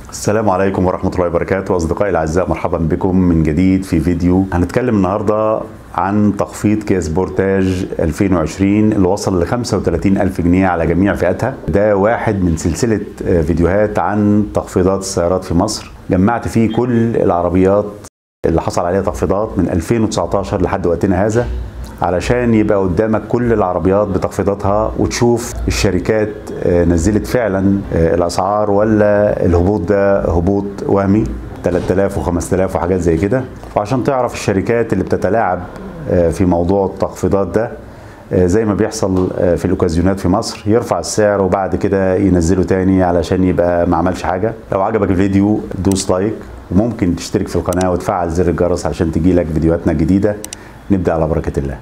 السلام عليكم ورحمة الله وبركاته أصدقائي الأعزاء مرحبا بكم من جديد في فيديو هنتكلم النهاردة عن تخفيض كيا سبورتاج 2020 اللي وصل ل 35 ألف جنيه على جميع فئاتها ده واحد من سلسلة فيديوهات عن تخفيضات السيارات في مصر جمعت فيه كل العربيات اللي حصل عليها تخفيضات من 2019 لحد وقتنا هذا علشان يبقى قدامك كل العربيات بتخفيضاتها وتشوف الشركات نزلت فعلا الاسعار ولا الهبوط ده هبوط وهمي 3000 و5000 وحاجات زي كده وعشان تعرف الشركات اللي بتتلاعب في موضوع التخفيضات ده زي ما بيحصل في الاوكازيونات في مصر يرفع السعر وبعد كده ينزله تاني علشان يبقى ما عملش حاجه لو عجبك الفيديو دوس لايك وممكن تشترك في القناه وتفعل زر الجرس عشان تجيلك فيديوهاتنا الجديده نبدا على بركه الله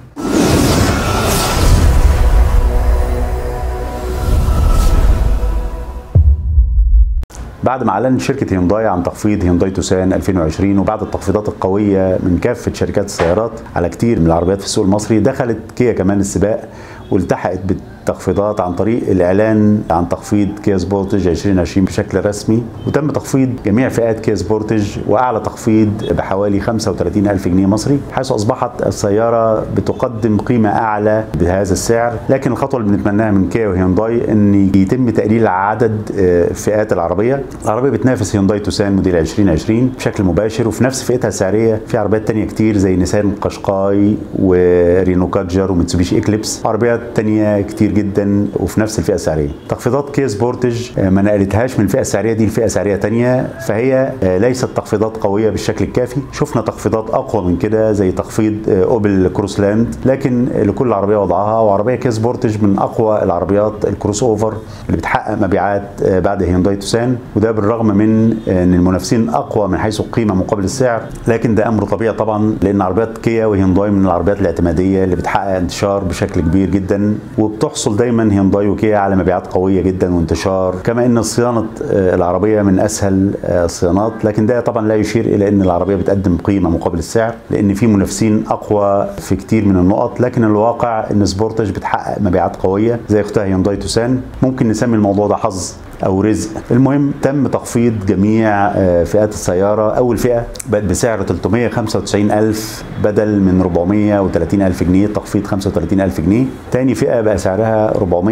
بعد ما اعلنت شركه هيونداي عن تخفيض هيونداي توسان 2020 وبعد التخفيضات القويه من كافه شركات السيارات على كتير من العربيات في السوق المصري دخلت كيا كمان السباق والتحقت بالتخفيضات عن طريق الاعلان عن تخفيض كيا سبورتج 2020 بشكل رسمي وتم تخفيض جميع فئات كيا سبورتج واعلى تخفيض بحوالي 35 الف جنيه مصري حيث اصبحت السياره بتقدم قيمه اعلى بهذا السعر لكن الخطوه اللي بنتمناها من كيا وهيونداي ان يتم تقليل عدد فئات العربيه العربيه بتنافس هيونداي توسان موديل 2020 بشكل مباشر وفي نفس فئتها السعريه في عربيات تانية كتير زي نيسان قشقاي ورينو كاجر وميتسوبيشي اكليبس عربيات تانية كتير جدا وفي نفس الفئه السعريه تخفيضات كيا سبورتج ما نقلتهاش من الفئه السعريه دي لفئه سعريه تانية فهي ليست تخفيضات قويه بالشكل الكافي شفنا تخفيضات اقوى من كده زي تخفيض اوبل كروسلاند لكن لكل عربيه وضعها وعربيه كيا سبورتج من اقوى العربيات الكروس اوفر اللي بتحقق مبيعات بعد هيونداي توسان وده بالرغم من ان المنافسين اقوى من حيث القيمه مقابل السعر لكن ده امر طبيعي طبعا لان عربيات كيا وهيونداي من العربيات الاعتماديه اللي بتحقق انتشار بشكل كبير جدا وبتحصل دايما هيونداي وكيا على مبيعات قويه جدا وانتشار كما ان صيانه العربيه من اسهل الصيانات لكن ده طبعا لا يشير الى ان العربيه بتقدم قيمه مقابل السعر لان في منافسين اقوى في كتير من النقط لكن الواقع ان سبورتج بتحقق مبيعات قويه زي اختها هيونداي توسان ممكن نسمي الموضوع ده حظ او رزق المهم تم تخفيض جميع فئات السياره اول فئه بقت بسعر 395 الف بدل من 430 الف جنيه تخفيض 35 الف جنيه تاني فئه بقى سعرها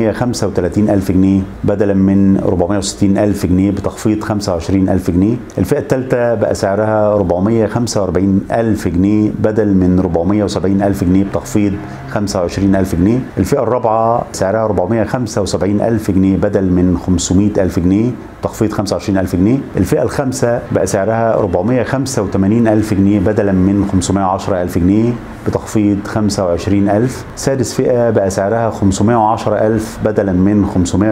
435 الف جنيه بدلا من 460 الف جنيه بتخفيض 25 الف جنيه الفئه الثالثه بقى سعرها 445 الف جنيه بدل من 470 الف جنيه بتخفيض 25 الف جنيه الفئه الرابعه سعرها 475 الف جنيه بدل من 500 ألف جنيه تخفيض 25 ألف جنيه الفئة الخامسة بقى سعرها 485 ألف جنيه بدلا من 510 ألف جنيه بتخفيض 25 ألف سادس فئة بقى سعرها 510 ألف بدلا من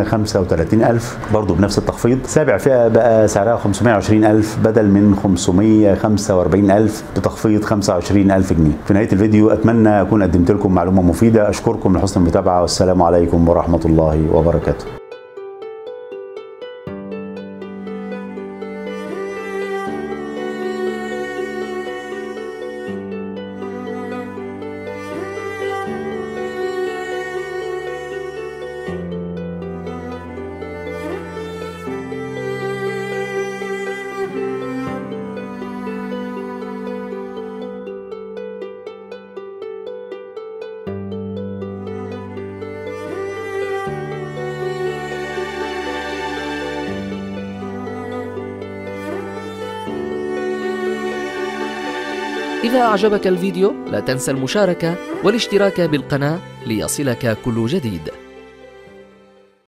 535 ألف برضو بنفس التخفيض سابع فئة بقى سعرها 520 ألف بدل من 545 ألف بتخفيض 25 ألف جنيه في نهاية الفيديو أتمنى أكون قدمت لكم معلومة مفيدة أشكركم لحسن المتابعة والسلام عليكم ورحمة الله وبركاته إذا أعجبك الفيديو لا تنسى المشاركة والاشتراك بالقناة ليصلك كل جديد